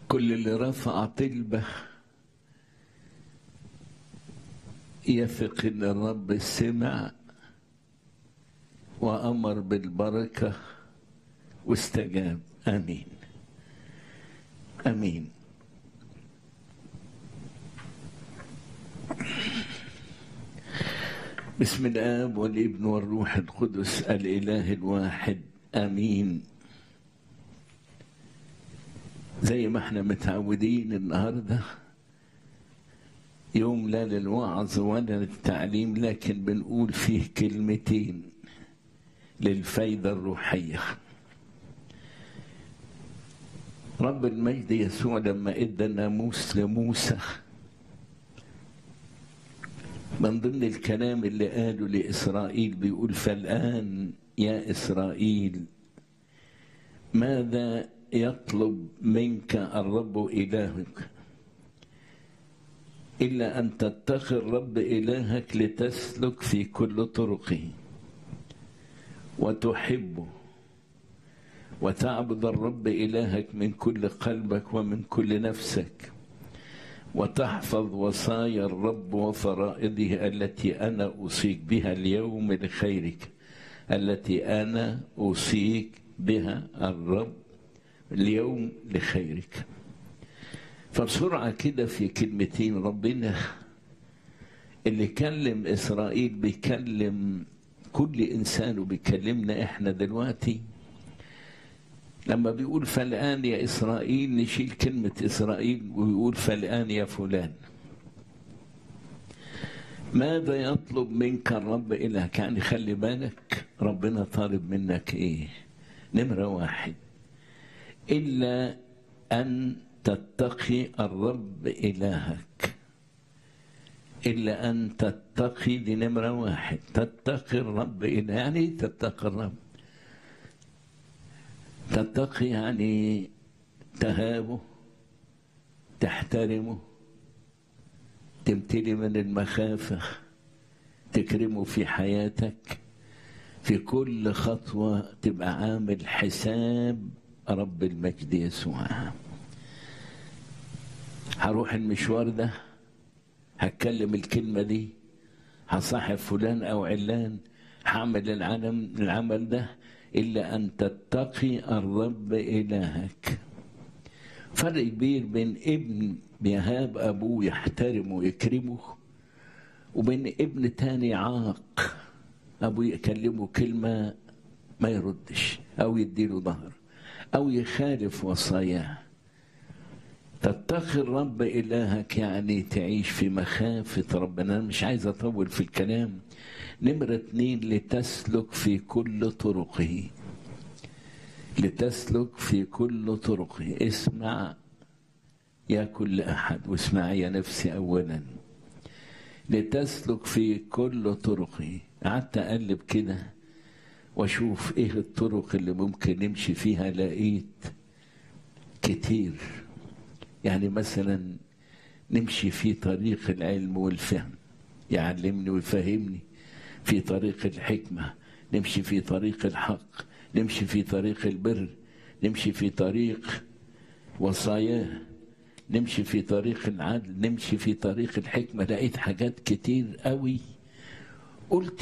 كل اللي رفع طلبة يثق ان الرب سمع وامر بالبركه واستجاب امين امين بسم الاب والابن والروح القدس الاله الواحد امين زي ما احنا متعودين النهارده يوم لا للوعظ ولا للتعليم لكن بنقول فيه كلمتين للفايدة الروحية رب المجد يسوع لما ادى الناموس لموسى من ضمن الكلام اللي قاله لإسرائيل بيقول فالآن يا إسرائيل ماذا يطلب منك الرب إلهك إلا أن تتقي الرب إلهك لتسلك في كل طرقه وتحبه وتعبد الرب إلهك من كل قلبك ومن كل نفسك وتحفظ وصايا الرب وفرائضه التي أنا أوصيك بها اليوم لخيرك التي أنا أوصيك بها الرب اليوم لخيرك فبسرعة كده في كلمتين ربنا اللي كلم إسرائيل بيكلم كل إنسان وبيكلمنا إحنا دلوقتي لما بيقول فالآن يا إسرائيل نشيل كلمة إسرائيل ويقول فالآن يا فلان ماذا يطلب منك الرب إلهك يعني خلي بالك ربنا طالب منك إيه نمرة واحد إلا أن تتقي الرب إلهك إلا أن تتقي دي نمرة واحد تتقي الرب إله يعني تتقي الرب تتقي يعني تهابه تحترمه تمتلي من المخافة تكرمه في حياتك في كل خطوة تبقى عامل حساب رب المجد يسوع هروح المشوار ده هتكلم الكلمة دي هصاحب فلان أو علان هعمل العالم العمل ده إلا أن تتقي الرب إلهك فرق كبير بين ابن بيهاب أبوه يحترمه ويكرمه وبين ابن تاني عاق أبوه يكلمه كلمة ما يردش أو يديله ظهر أو يخالف وصاياه تتقي الرب إلهك يعني تعيش في مخافة ربنا أنا مش عايز أطول في الكلام نمرة اتنين لتسلك في كل طرقه لتسلك في كل طرقه اسمع يا كل أحد واسمع يا نفسي أولا لتسلك في كل طرقه قعدت أقلب كده وأشوف إيه الطرق اللي ممكن نمشي فيها لقيت كتير يعني مثلا نمشي في طريق العلم والفهم يعلمني ويفهمني في طريق الحكمة نمشي في طريق الحق نمشي في طريق البر نمشي في طريق وصاياه نمشي في طريق العدل نمشي في طريق الحكمة لقيت حاجات كتير قوي قلت